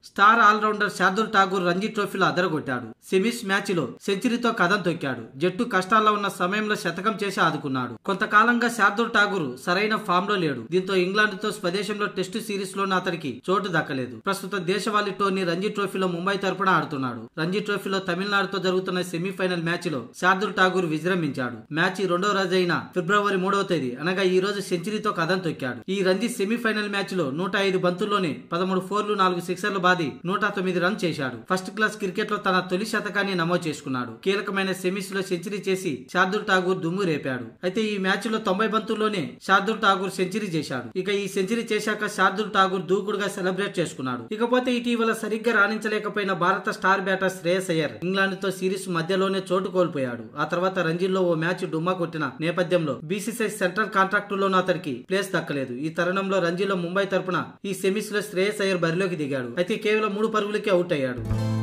star allrounder Shardul Thakur Ranji ట్రోఫీలో అదరగొట్టాడు semis match లో సెంచరీతో కథం తొక్కాడు జట్టు కష్టాల్లో ఉన్న సమయంలో శతకం చేసి ఆదుకున్నాడు కొంతకాలంగా శార్దుల్ ఠాగూర్ సరైన ఫామ్ లో లేడు దీంతో ఇంగ్లాండ్ తో స్వదేశంలో టెస్టు సిరీస్ లోనూ అతనికి చోటు దక్కలేదు ప్రస్తుతం దేశవాళీ టోర్నీ రంజీ ట్రోఫీలో ముంబై తరపున ఆడుతున్నాడు రంజీ ట్రోఫీలో తమిళనాడుతో జరుగుతున్న సెమీఫైనల్ మ్యాచ్ లో శార్దుల్ ఠాగూర్ విజృంభించాడు మ్యాచ్ రెండో రోజు అయిన ఫిబ్రవరి మూడవ తేదీ అనగా ఈ రోజు సెంచరీతో కథం తొక్కాడు ఈ రంజీ సెమీఫైనల్ మ్యాచ్ లో నూట ఐదు బంతుల్లోనే పదమూడు ఫోర్లు నాలుగు సిక్సర్లు బాది నూట తొమ్మిది రన్ చేశాడు ఫస్ట్ క్లాస్ క్రికెట్ లో తన తొలి శతకాన్ని నమోదు చేసుకున్నాడు కీలకమైన సెమీస్ లో సెంచరీ చేసి శార్దుల్ ఠాగూర్ దుమ్ము రేపాడు అయితే ఈ మ్యాచ్ లో తొంభై బంతుల్లోనే శార్దుల్ ఠాగూర్ సెంచరీ చేశాడు ఇక ఈ సెంచరీ చేశాక శార్దుల్ ఠాగూర్ దూకుడుగా సెలబ్రేట్ చేసుకున్నాడు ఇకపోతే ఇటీవల సరిగ్గా రాణించలేకపోయిన భారత star batter Shreyas Iyer England తో సిరీస్ మధ్యలోనే చోటు కోల్పోయాడు ఆ తర్వాత రంజీల్లో ఓ మ్యాచ్ డుమ్మా కొట్టిన నేపథ్యంలో బీసీసీఐ సెంట్రల్ కాంట్రాక్టు లోనూ అతనికి ప్లేస్ దక్కలేదు ఈ తరుణంలో రంజీలో ముంబై తరపున ఈ సెమీస్ లో శ్రేయస్ అయ్యర్ బరిలోకి దిగాడు అయితే కేవలం మూడు పరుగులకే అవుట్ అయ్యాడు